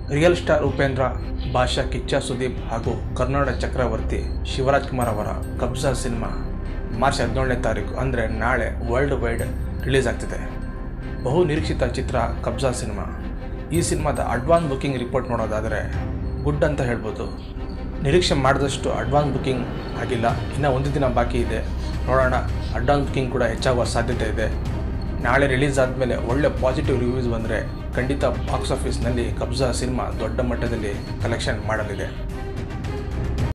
real star Upendra ಭಾಷಾ ಕಿಚ್ಚ ಸುದೀಪ್ ಹಾಗೂ ಕರ್ನಾಟಕ ಚಕ್ರವರ್ತಿ ಶಿವರಾಜ್ ಕುಮಾರ್ ಅವರ ಕಬ್ಜಾ ಸಿನಿಮಾ ಮಾರ್ಚ್ ಹದಿನೇಳನೇ ತಾರೀಕು ಅಂದರೆ ನಾಳೆ ವರ್ಲ್ಡ್ ವೈಡ್ ರಿಲೀಸ್ ಆಗ್ತಿದೆ ಬಹು ನಿರೀಕ್ಷಿತ ಚಿತ್ರ ಕಬ್ಜಾ ಸಿನಿಮಾ ಈ ಸಿನಿಮಾದ ಅಡ್ವಾನ್ಸ್ ಬುಕಿಂಗ್ ರಿಪೋರ್ಟ್ ನೋಡೋದಾದರೆ ಗುಡ್ ಅಂತ ಹೇಳ್ಬೋದು ನಿರೀಕ್ಷೆ ಮಾಡಿದಷ್ಟು ಅಡ್ವಾನ್ಸ್ ಬುಕಿಂಗ್ ಆಗಿಲ್ಲ ಇನ್ನೂ ಒಂದು ದಿನ ಬಾಕಿ ಇದೆ ನೋಡೋಣ ಅಡ್ವಾನ್ಸ್ ಬುಕಿಂಗ್ ಕೂಡ ಹೆಚ್ಚಾಗುವ ಸಾಧ್ಯತೆ ಇದೆ ನಾಳೆ ರಿಲೀಸ್ ಆದಮೇಲೆ ಒಳ್ಳೆ ಪಾಸಿಟಿವ್ ರಿವ್ಯೂಸ್ ಬಂದರೆ ಖಂಡಿತ ಬಾಕ್ಸ್ ಆಫೀಸ್ನಲ್ಲಿ ಕಬ್ಜಾ ಸಿನಿಮಾ ದೊಡ್ಡ ಮಟ್ಟದಲ್ಲಿ ಕಲೆಕ್ಷನ್ ಮಾಡಲಿದೆ